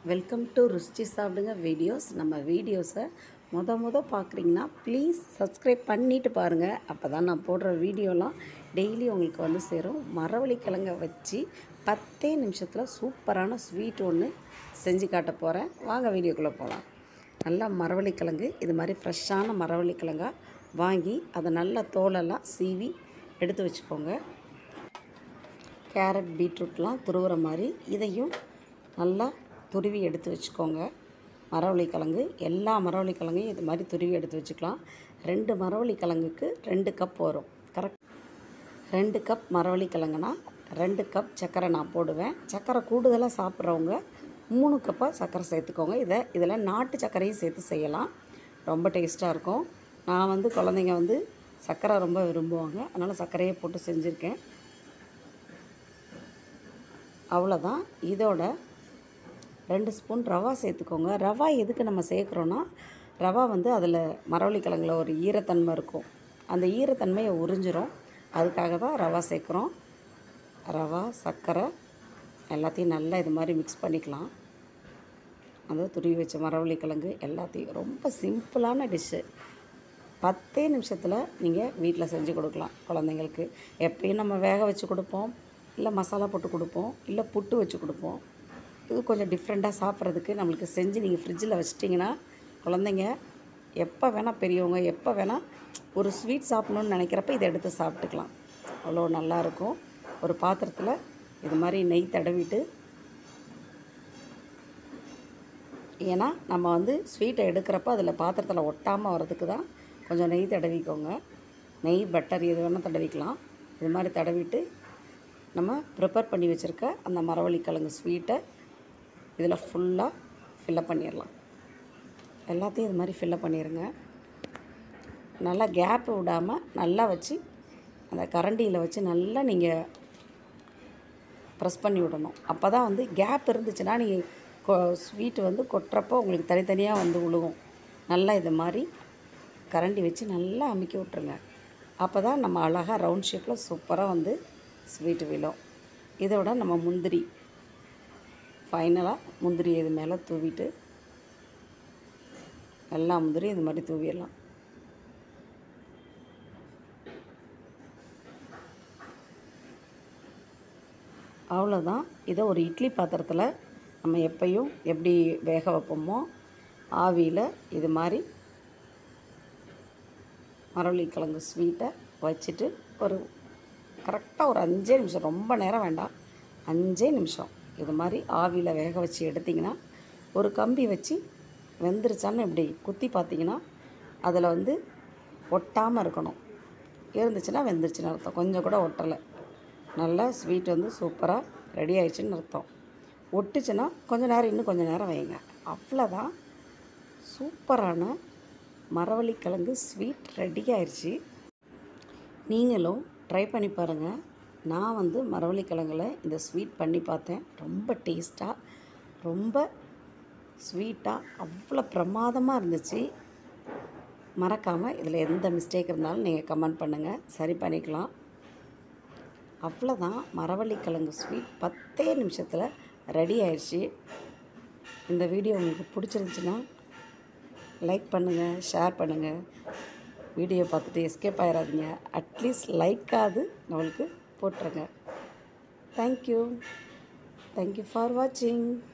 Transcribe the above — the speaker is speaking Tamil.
வெல்கம் டு ருச்சி சாப்பிடுங்க வீடியோஸ் நம்ம வீடியோஸை முத முத பார்க்குறீங்கன்னா ப்ளீஸ் சப்ஸ்கிரைப் பண்ணிட்டு பாருங்கள் அப்போ தான் நான் போடுற வீடியோலாம் டெய்லி உங்களுக்கு வந்து சேரும் மரவள்ளி கிழங்க வச்சு பத்தே நிமிஷத்தில் சூப்பரான ஸ்வீட் ஒன்று செஞ்சு காட்ட போகிறேன் வாங்க வீடியோக்குள்ளே போகலாம் நல்லா மரவள்ளி கிழங்கு இது மாதிரி ஃப்ரெஷ்ஷான மரவள்ளி கிழங்கா வாங்கி அதை நல்லா தோலெல்லாம் சீவி எடுத்து வச்சுக்கோங்க கேரட் பீட்ரூட்லாம் துருவுற மாதிரி இதையும் நல்லா துருவி எடுத்து வச்சுக்கோங்க மரவள்ளி கிழங்கு எல்லா மரவள்ளி கிழங்கையும் இது மாதிரி துருவி எடுத்து வச்சுக்கலாம் ரெண்டு மரவள்ளி கிழங்குக்கு ரெண்டு கப் வரும் கரெக்ட் ரெண்டு கப் மரவள்ளி கிழங்குனா ரெண்டு கப் சர்க்கரை நான் போடுவேன் சர்க்கரை கூடுதலாக சாப்பிட்றவங்க மூணு கப்பாக சர்க்கரை சேர்த்துக்கோங்க இதை இதில் நாட்டு சர்க்கரையும் சேர்த்து செய்யலாம் ரொம்ப டேஸ்ட்டாக இருக்கும் நான் வந்து குழந்தைங்க வந்து சர்க்கரை ரொம்ப விரும்புவாங்க அதனால் சர்க்கரையை போட்டு செஞ்சுருக்கேன் அவ்வளோதான் இதோட ரெண்டு ஸ்பூன் ரவா சேர்த்துக்கோங்க ரவா எதுக்கு நம்ம சேர்க்குறோன்னா ரவா வந்து அதில் மரவள்ளி கிழங்குல ஒரு ஈரத்தன்மை இருக்கும் அந்த ஈரத்தன்மையை உறிஞ்சிரும் அதுக்காக தான் ரவா சேர்க்குறோம் ரவா சர்க்கரை எல்லாத்தையும் நல்லா இது மாதிரி மிக்ஸ் பண்ணிக்கலாம் அது துருவி வச்ச மரவள்ளி கிழங்கு எல்லாத்தையும் ரொம்ப சிம்பிளான டிஷ்ஷு பத்தே நிமிஷத்தில் நீங்கள் வீட்டில் செஞ்சு கொடுக்கலாம் குழந்தைங்களுக்கு எப்பயும் நம்ம வேக வச்சு கொடுப்போம் இல்லை மசாலா போட்டு கொடுப்போம் இல்லை புட்டு வச்சு கொடுப்போம் இது கொஞ்சம் டிஃப்ரெண்ட்டாக சாப்பிட்றதுக்கு நம்மளுக்கு செஞ்சு நீங்கள் ஃப்ரிட்ஜில் வச்சிட்டிங்கன்னா குழந்தைங்க எப்போ வேணால் பெரியவங்க எப்போ வேணால் ஒரு ஸ்வீட் சாப்பிட்ணுன்னு நினைக்கிறப்ப இதை எடுத்து சாப்பிட்டுக்கலாம் அவ்வளோ நல்லாயிருக்கும் ஒரு பாத்திரத்தில் இது மாதிரி நெய் தடவிட்டு ஏன்னா நம்ம வந்து ஸ்வீட்டை எடுக்கிறப்ப அதில் பாத்திரத்தில் ஒட்டாமல் வரதுக்கு தான் கொஞ்சம் நெய் தடவிக்கோங்க நெய் பட்டர் எது வேணால் தடவிக்கலாம் இது மாதிரி தடவிட்டு நம்ம ப்ரிப்பேர் பண்ணி வச்சுருக்க அந்த மரவள்ளி கிழங்கு ஸ்வீட்டை இதில் ஃபுல்லாக ஃபில்லப் பண்ணிடலாம் எல்லாத்தையும் இது மாதிரி ஃபில்லப் பண்ணிடுங்க நல்லா கேப் விடாமல் நல்லா வச்சு அந்த கரண்டியில் வச்சு நல்லா நீங்கள் ப்ரெஸ் பண்ணி விடணும் அப்போ தான் வந்து கேப் இருந்துச்சுன்னா நீங்கள் கொ ஸ்வீட்டு வந்து கொட்டுறப்போ உங்களுக்கு தனித்தனியாக வந்து விழுகும் நல்லா இது மாதிரி கரண்டி வச்சு நல்லா அமுக்கி விட்ருங்க அப்போ தான் நம்ம அழகாக ரவுண்ட் ஷேப்பில் சூப்பராக வந்து ஸ்வீட்டு விழும் இதோட நம்ம முந்திரி ஃபைனலாக முந்திரி இது மேலே தூவிட்டு எல்லா முந்திரியும் இது மாதிரி தூவிடலாம் அவ்வளோதான் இதை ஒரு இட்லி பாத்திரத்தில் நம்ம எப்பையும் எப்படி வேக வைப்போமோ ஆவியில் இது மாதிரி மரவள்ளி கிழங்கு ஸ்வீட்டை வச்சுட்டு ஒரு கரெக்டாக ஒரு அஞ்சே நிமிஷம் ரொம்ப நேரம் வேண்டாம் அஞ்சே நிமிஷம் இது மாதிரி ஆவியில் வேக வச்சு எடுத்திங்கன்னா ஒரு கம்பி வச்சு வெந்துருச்சான்னு இப்படி குத்தி பார்த்தீங்கன்னா அதில் வந்து ஒட்டாமல் இருக்கணும் இருந்துச்சுன்னா வெந்துருச்சுன்னு அர்த்தம் கொஞ்சம் கூட ஒட்டலை நல்லா ஸ்வீட் வந்து சூப்பராக ரெடி ஆயிடுச்சுன்னு அர்த்தம் ஒட்டுச்சுன்னா கொஞ்சம் நேரம் இன்னும் கொஞ்சம் நேரம் வைங்க அவ்வளோதான் சூப்பரான மரவள்ளி கிழங்கு ஸ்வீட் ரெடி ஆயிடுச்சு நீங்களும் ட்ரை பண்ணி பாருங்கள் நான் வந்து மரவள்ளி கிழங்குல இந்த ஸ்வீட் பண்ணி பார்த்தேன் ரொம்ப டேஸ்ட்டாக ரொம்ப ஸ்வீட்டாக அவ்வளோ பிரமாதமாக இருந்துச்சு மறக்காமல் இதில் எந்த மிஸ்டேக் இருந்தாலும் நீங்கள் கமெண்ட் பண்ணுங்கள் சரி பண்ணிக்கலாம் அவ்வளோதான் மரவள்ளி கிழங்கு ஸ்வீட் பத்தே நிமிஷத்தில் ரெடி ஆயிடுச்சு இந்த வீடியோ உங்களுக்கு பிடிச்சிருந்துச்சின்னா லைக் பண்ணுங்கள் ஷேர் பண்ணுங்கள் வீடியோ பார்த்துட்டு எஸ்கேப் ஆயிடாதீங்க அட்லீஸ்ட் லைக்காவது நம்மளுக்கு போட்டுருங்க தேங்க்யூ தேங்க்யூ ஃபார் வாட்சிங்